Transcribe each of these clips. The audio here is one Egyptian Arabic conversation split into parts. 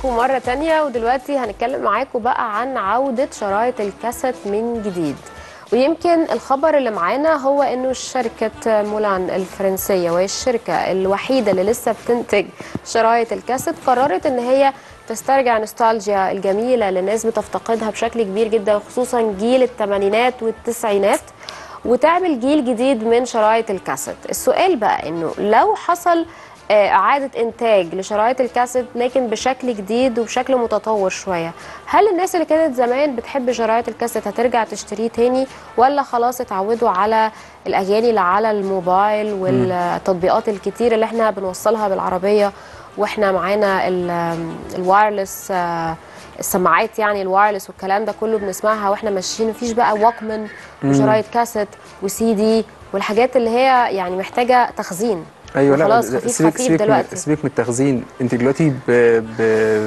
بيكم مرة تانية ودلوقتي هنتكلم معاكم بقى عن عودة شرايط الكاسيت من جديد ويمكن الخبر اللي معانا هو انه شركة مولان الفرنسية وهي الشركة الوحيدة اللي لسه بتنتج شرايط الكاسيت قررت ان هي تسترجع نوستالجيا الجميلة اللي الناس بتفتقدها بشكل كبير جدا خصوصا جيل الثمانينات والتسعينات وتعمل جيل جديد من شرايط الكاسيت السؤال بقى انه لو حصل آه، إعادة إنتاج لشرايط الكاسيت لكن بشكل جديد وبشكل متطور شوية هل الناس اللي كانت زمان بتحب شرايط الكاسيت هترجع تشتريه تاني ولا خلاص اتعودوا على الأغاني اللي على الموبايل والتطبيقات الكتير اللي احنا بنوصلها بالعربية واحنا معانا ال- الوايرلس آه، السماعات يعني الوايرلس والكلام ده كله بنسمعها واحنا ماشيين مفيش بقى ووكمان وشرايط كاسيت وسي دي والحاجات اللي هي يعني محتاجة تخزين ايوه لا خلاص ده- خفيف سيبك خفيف سيبك من دلوقتي سيبك من التخزين انت دلوقتي ب ب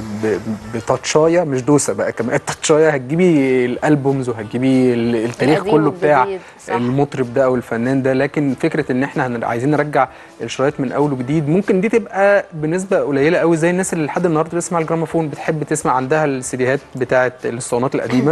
ب بتاتشايه مش دوسه بقى كمان التاتشايه هتجيبي الالبومز وهتجيبي ال- التاريخ القديم كله بتاع والجديد، صح. المطرب ده او الفنان ده لكن فكره ان احنا هن- عايزين نرجع الشرايط من اول وجديد ممكن دي تبقى بنسبه قليله قوي زي الناس اللي لحد النهارده بتسمع الجراموفون بتحب تسمع عندها السيديهات بتاعه الاسطوانات القديمه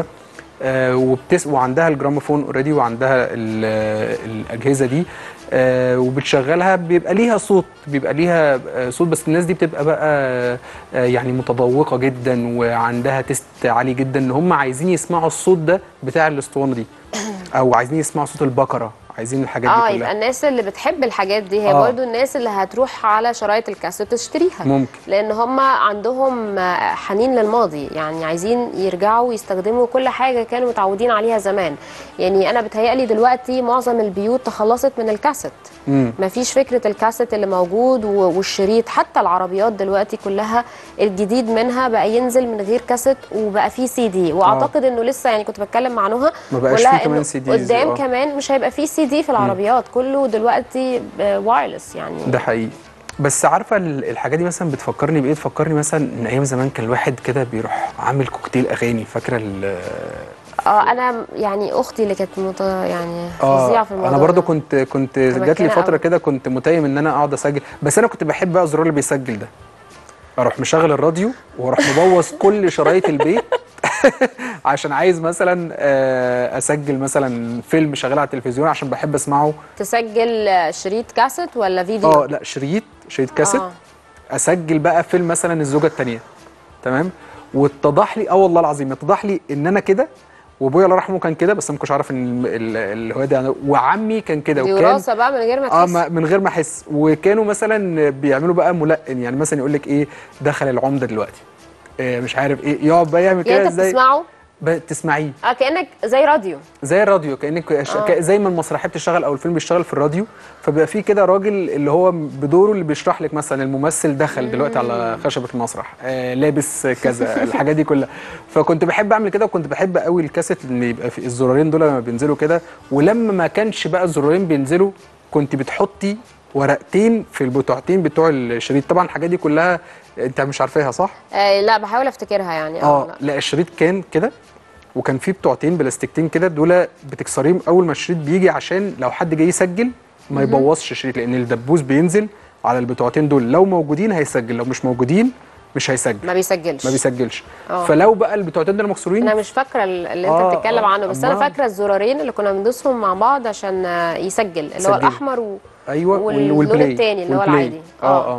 آه وبتس وعندها الجراموفون اوريدي وعندها ال- الاجهزه دي آه وبتشغلها بيبقى ليها صوت بيبقى ليها آه صوت بس الناس دي بتبقى بقى آه يعني متذوقه جدا وعندها تيست عالي جدا ان هم عايزين يسمعوا الصوت ده بتاع الاسطوانه دي او عايزين يسمعوا صوت البقره عايزين الحاجات اه دي يبقى كلها الناس اللي بتحب الحاجات دي هي آه. برضو الناس اللي هتروح على شرايط الكاسيت تشتريها ممكن. لان هم عندهم آه، حنين للماضي يعني عايزين يرجعوا يستخدموا كل حاجه كانوا متعودين عليها زمان يعني انا بتهيألي دلوقتي معظم البيوت تخلصت من الكاسيت مم. مفيش فكره الكاسيت اللي موجود و- والشريط حتى العربيات دلوقتي كلها الجديد منها بقى ينزل من غير كاسيت وبقى فيه سي دي واعتقد انه لسه يعني كنت بتكلم مع نهى ما بقاش بقولها فيه كمان إنه CDs قدام آه. كمان مش هيبقى فيه سي دي في العربيات كله دلوقتي وايرلس يعني ده حقيقي بس عارفه ال- الحاجات دي مثلا بتفكرني بايه تفكرني مثلا ان ايام زمان كان الواحد كده بيروح عامل كوكتيل اغاني فاكره ال- اه انا يعني اختي اللي كانت مت... يعني فظيعه في الموضوع انا برضو ده. كنت كنت جات لي متمكنة فتره أوي. كده كنت متيم ان انا اقعد اسجل بس انا كنت بحب بقى الزرار اللي بيسجل ده اروح مشغل الراديو واروح مبوظ كل شرايط البيت عشان عايز مثلا آه، اسجل مثلا فيلم شغال على التلفزيون عشان بحب اسمعه تسجل شريط كاسيت ولا فيديو اه لا شريط شريط كاسيت آه. اسجل بقى فيلم مثلا الزوجه الثانيه تمام واتضح لي اه والله العظيم اتضح لي ان انا كده وابويا الله يرحمه كان كده بس انا ما كنتش عارف ان ال- ال- الهوايه دي عنده. وعمي كان كده دي وكان وراثه بقى من غير ما اه تحس ما- من غير ما احس وكانوا مثلا بيعملوا بقى ملقن يعني مثلا يقول لك ايه دخل العمده دلوقتي إيه مش عارف ايه يقعد بقى يعمل يعني كده انت ازاي بتسمعه ب- تسمعيه اه كانك زي راديو زي الراديو كانك ش... آه. ك- زي ما المسرحيه بتشتغل او الفيلم بيشتغل في الراديو فبيبقى في كده راجل اللي هو بدوره اللي بيشرح لك مثلا الممثل دخل دلوقتي على خشبه المسرح آه لابس كذا الحاجات دي كلها فكنت بحب اعمل كده وكنت بحب قوي الكاسيت ان يبقى في الزرارين دول لما بينزلوا كده ولما ما كانش بقى الزرارين بينزلوا كنت بتحطي ورقتين في البتوعتين بتوع الشريط طبعا الحاجات دي كلها انت مش عارفاها صح آه لا بحاول افتكرها يعني اه لا. لا الشريط كان كده وكان فيه بتوعتين بلاستيكتين كده دول بتكسريهم اول ما الشريط بيجي عشان لو حد جاي يسجل ما يبوظش الشريط لان الدبوس بينزل على البتوعتين دول لو موجودين هيسجل لو مش موجودين مش هيسجل ما بيسجلش ما بيسجلش آه. فلو بقى البتوعتين دول مكسورين انا مش فاكره ال- اللي انت آه، بتتكلم آه، عنه بس انا أما- فاكره الزرارين اللي كنا بندوسهم مع بعض عشان آه، يسجل اللي هو يسجل. الاحمر و... ايوه وال- وال- اللون التاني اللي هو والبلاي. العادي. اه آه. اه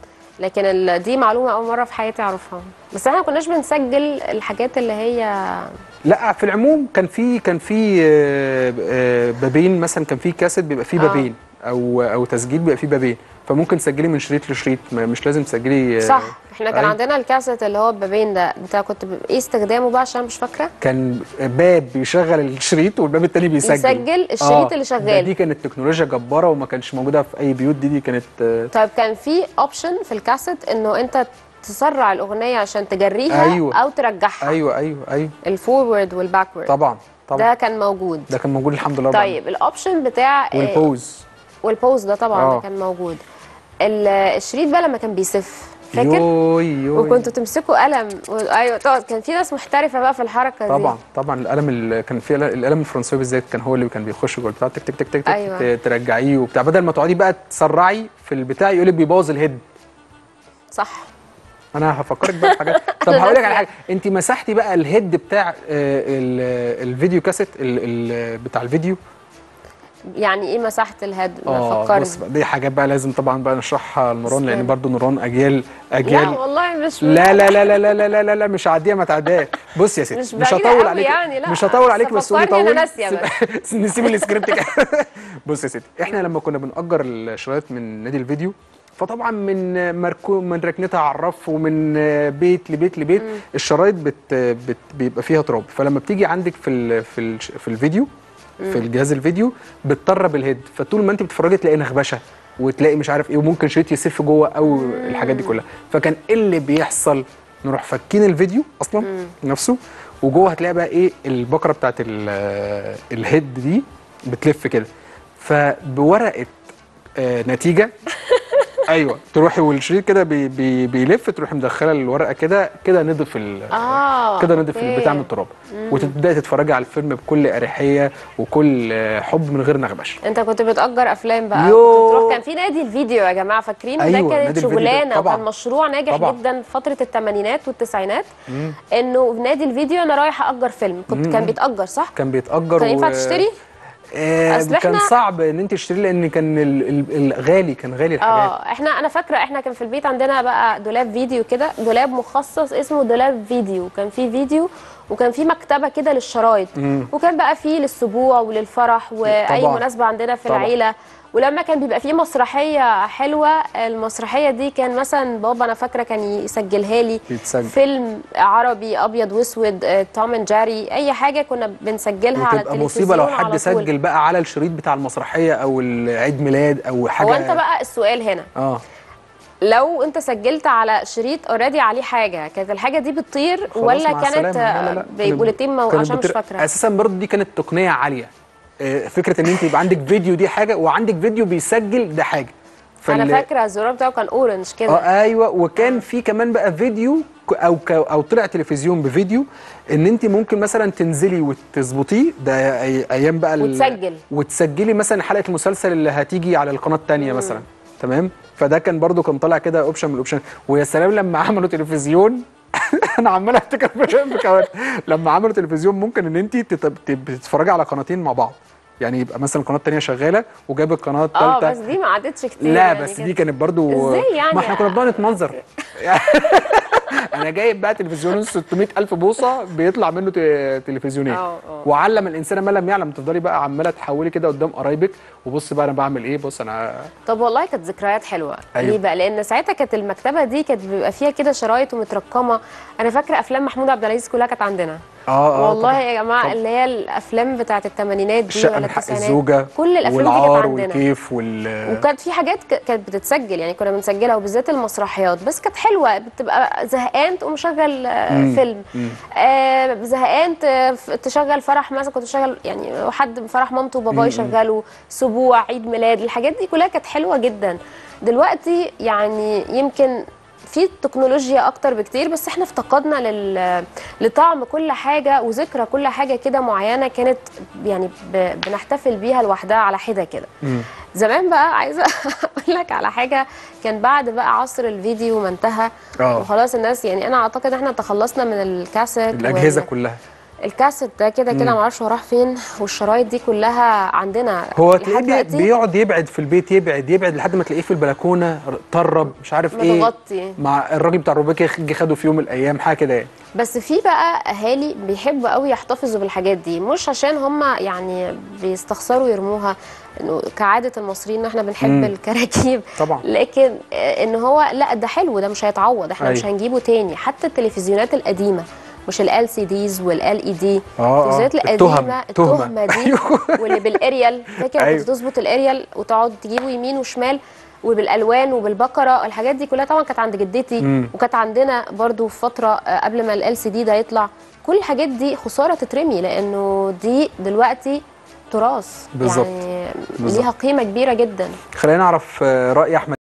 لكن ال... دي معلومه اول مره في حياتي اعرفها بس احنا ما كناش بنسجل الحاجات اللي هي لا في العموم كان في كان في آه، آه، بابين مثلا كان في كاسيت بيبقى فيه آه. بابين او او تسجيل بيبقى فيه بابين فممكن تسجلي من شريط لشريط ما- مش لازم تسجلي آه، صح احنا كان أيوة. عندنا الكاسيت اللي هو البابين ده بتاع كنت ب... ايه استخدامه بقى عشان مش فاكره كان باب بيشغل الشريط والباب التاني بيسجل يسجل الشريط اللي شغال. ده دي كانت تكنولوجيا جباره وما كانش موجوده في اي بيوت دي دي كانت آه، طيب كان في اوبشن في الكاسيت انه انت تسرع الاغنيه عشان تجريها أيوة. او ترجعها ايوه ايوه ايوه الفورورد والباكورد طبعا طبعا ده كان موجود ده كان موجود الحمد لله رب طيب الاوبشن بتاع آه، والبوز والبوز ده طبعا آه. ده كان موجود ال- الشريط بقى لما كان بيسف فاكر يوي يوي وكنتوا تمسكوا قلم و... ايوه تقعد كان في ناس محترفه بقى في الحركه دي طبعا طبعا القلم اللي كان فيه القلم الفرنساوي بالذات كان هو اللي كان بيخش جوه البتاع تك تك تك تك, تك أيوة. ت- ترجعيه وبتاع بدل ما تقعدي بقى تسرعي في البتاع يقول لك بيبوظ الهيد صح انا هفكرك بقى بحاجات طب أنا هقول لك على ناسية. حاجه انت مسحتي بقى الهيد بتاع آه، ال- الفيديو كاسيت ال- ال- بتاع الفيديو يعني ايه مساحه الهد اه فكرني بص بقى دي حاجات بقى لازم طبعا بقى نشرحها لنوران لان استنى. برضو نوران اجيال لا اجيال والله مش لا لا لا لا لا لا لا لا, لا مش هعديها ما تعديها بص يا ستي مش مش بعيدة هطول قوي عليك يعني، لا. مش هطول عليك بس بس قولي فكرني أنا طول ناسية سيب- نسيب السكريبت كده بص يا ستي احنا لما كنا بنأجر الشرايط من نادي الفيديو فطبعا من مركو من ركنتها على الرف ومن بيت لبيت لبيت الشرايط بت بت بيبقى فيها تراب فلما بتيجي عندك في ال في ال في الفيديو في الجهاز الفيديو بتطرب الهيد فطول ما انت بتتفرجي تلاقي نخبشه وتلاقي مش عارف ايه وممكن شريط يسف جوه او الحاجات دي كلها فكان ايه اللي بيحصل نروح فكين الفيديو اصلا نفسه وجوه هتلاقي بقى ايه البكره بتاعت ال- الهيد دي بتلف كده فبورقه آه، نتيجه ايوه تروحي والشريط كده بي بي بيلف تروحي مدخله الورقه كده كده نضف ال- اه كده نضف أوكي. البتاع من التراب وتبداي تتفرجي على الفيلم بكل اريحيه وكل آه، حب من غير نغبشه انت كنت بتأجر افلام بقى يوه. كنت تروح كان في نادي الفيديو يا جماعه فاكرين أيوة، ده كانت نادي الفيديو ده شغلانه طبعاً. وكان مشروع ناجح طبعاً. جدا في فتره الثمانينات والتسعينات انه في نادي الفيديو انا رايحه اجر فيلم كنت كان بيتأجر صح كان بيتاجر كان ينفع و- تشتري آه أصل كان إحنا- صعب ان انت تشتري لان كان ال- ال- الغالي كان غالي الحاجات اه احنا انا فاكره احنا كان في البيت عندنا بقى دولاب فيديو كده دولاب مخصص اسمه دولاب فيديو كان فيه فيديو وكان فيه مكتبه كده للشرايط وكان بقى فيه للسبوع وللفرح واي طبعاً. مناسبه عندنا في طبعاً. العيله ولما كان بيبقى فيه مسرحيه حلوه المسرحيه دي كان مثلا بابا انا فاكره كان يسجلها لي بيتسجل. فيلم عربي ابيض واسود آه، توم اند جاري اي حاجه كنا بنسجلها على وتبقى التلفزيون مصيبه لو على حد طول. سجل بقى على الشريط بتاع المسرحيه او العيد ميلاد او حاجه هو انت بقى السؤال هنا اه لو انت سجلت على شريط اوريدي عليه حاجه كانت الحاجه دي بتطير خلاص ولا مع كانت السلامة. لا، لا، لا. كانت- بوليتين مو... كانت عشان مش بتر- فاكره اساسا برضه دي كانت تقنيه عاليه آه، فكره ان انت يبقى عندك فيديو دي حاجه وعندك فيديو بيسجل ده حاجه انا فال- فاكره الزرار بتاعه كان اورنج كده اه ايوه وكان في كمان بقى فيديو ك- او ك- او طلع تلفزيون بفيديو ان انت ممكن مثلا تنزلي وتظبطيه ده أي- ايام بقى ال- وتسجل. وتسجلي مثلا حلقه المسلسل اللي هتيجي على القناه الثانيه مثلا تمام فده كان برضو كان طالع كده اوبشن من الاوبشن ويا سلام لما عملوا تلفزيون انا عمال افتكر في كوارث لما عملوا تلفزيون ممكن ان انت تتفرجي على قناتين مع بعض يعني يبقى مثلا القناه الثانيه شغاله وجاب القناه اه الثالثه بس دي ما عدتش كتير لا يعني بس دي كانت- كانت برضو إزاي يعني؟ ما احنا كنا بنقعد نتمنظر انا جايب بقى تلفزيون 600 الف بوصه بيطلع منه ت- تلفزيونين اه، اه. وعلم الانسان ما لم يعلم تفضلي بقى عماله تحولي كده قدام قرايبك وبص بقى انا بعمل ايه بص انا طب والله كانت ذكريات حلوه أيوة. ليه بقى لان ساعتها كانت المكتبه دي كانت بيبقى فيها كده شرايط ومترقمه انا فاكره افلام محمود عبد العزيز كلها كانت عندنا اه اه والله طبعاً. يا جماعه طبعاً. اللي هي الافلام بتاعت الثمانينات دي الشقه ولا من حق التسعينات الزوجه كل الافلام دي كانت والعار عندنا والكيف وال وكانت في حاجات ك- كانت بتتسجل يعني كنا بنسجلها وبالذات المسرحيات بس كانت حلوه بتبقى زهقان تقوم مشغل آه، فيلم آه، زهقان ت- ف- تشغل فرح مثلا كنت تشغل يعني حد من فرح مامته وباباه يشغله سبوع عيد ميلاد الحاجات دي كلها كانت حلوه جدا دلوقتي يعني يمكن في تكنولوجيا اكتر بكتير بس احنا افتقدنا لل... لطعم كل حاجه وذكرى كل حاجه كده معينه كانت يعني ب... بنحتفل بيها لوحدها على حده كده زمان بقى عايزه اقول لك على حاجه كان بعد بقى عصر الفيديو ما انتهى آه. وخلاص الناس يعني انا اعتقد احنا تخلصنا من الكاسيت الاجهزه وال- كلها الكاسيت ده كده كده ما اعرفش هو راح فين والشرايط دي كلها عندنا هو لحد تلاقيه بي- دلوقتي بيقعد يبعد في البيت يبعد يبعد لحد ما تلاقيه في البلكونه طرب مش عارف ايه متغطي. مع الراجل بتاع الروبيكي جه خده في يوم من الايام حاجه كده يعني بس في بقى اهالي بيحبوا قوي يحتفظوا بالحاجات دي مش عشان هم يعني بيستخسروا يرموها انه كعاده المصريين ان احنا بنحب مم. الكراكيب طبعا. لكن آه، ان هو لا ده حلو ده مش هيتعوض احنا مش أيوة. هنجيبه تاني حتى التلفزيونات القديمه مش ال سي ديز والال اي دي آه، آه. التلفزيونات التهم. القديمه تهمة. التهمه دي أيوة. واللي بالاريال فاكر أيوة. كنت تظبط الاريال وتقعد تجيبه يمين وشمال وبالالوان وبالبقره الحاجات دي كلها طبعا كانت عند جدتي مم. وكانت عندنا برضو في فتره آه، قبل ما ال سي دي ده يطلع كل الحاجات دي خساره تترمي لانه دي دلوقتي تراث بالظبط. يعني بالظبط. ليها قيمه كبيره جدا خلينا نعرف آه، راي احمد